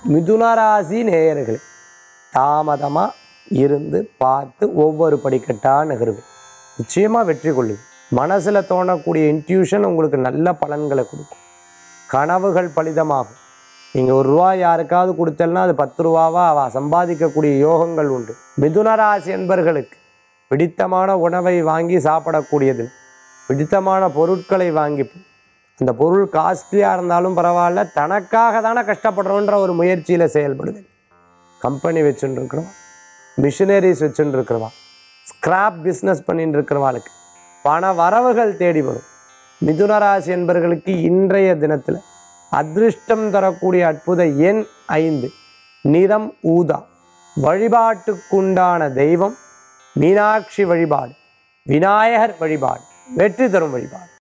மிதுனராசி நேயர்களே தாமதமாக இருந்து பார்த்து ஒவ்வொரு படிக்கட்டாக நகருவேன் நிச்சயமாக வெற்றி கொள்ளுவேன் மனசில் தோணக்கூடிய இன்ட்யூஷன் உங்களுக்கு நல்ல பலன்களை கொடுக்கும் கனவுகள் பலிதமாகும் நீங்கள் ஒரு ரூபா யாருக்காவது கொடுத்தல்னா அது பத்து ரூபாவா அவ சம்பாதிக்கக்கூடிய யோகங்கள் உண்டு மிதுனராசி என்பர்களுக்கு பிடித்தமான உணவை வாங்கி சாப்பிடக்கூடியது பிடித்தமான பொருட்களை வாங்கி அந்த பொருள் காஸ்ட்லியாக இருந்தாலும் பரவாயில்ல தனக்காக தானே கஷ்டப்படுறோன்ற ஒரு முயற்சியில் செயல்படுவேன் கம்பெனி வச்சுட்டு இருக்கிறவா மிஷினரிஸ் வச்சுட்டு இருக்கிறவா ஸ்கிராப் பிஸ்னஸ் பண்ணிட்டு இருக்கிறவாளுக்கு பண வரவுகள் தேடி வரும் மிதுனராசி என்பர்களுக்கு இன்றைய தினத்தில் அதிர்ஷ்டம் தரக்கூடிய அற்புத எண் ஐந்து நிறம் ஊதா வழிபாட்டுக்குண்டான தெய்வம் மீனாட்சி வழிபாடு விநாயகர் வழிபாடு வெற்றி தரும் வழிபாடு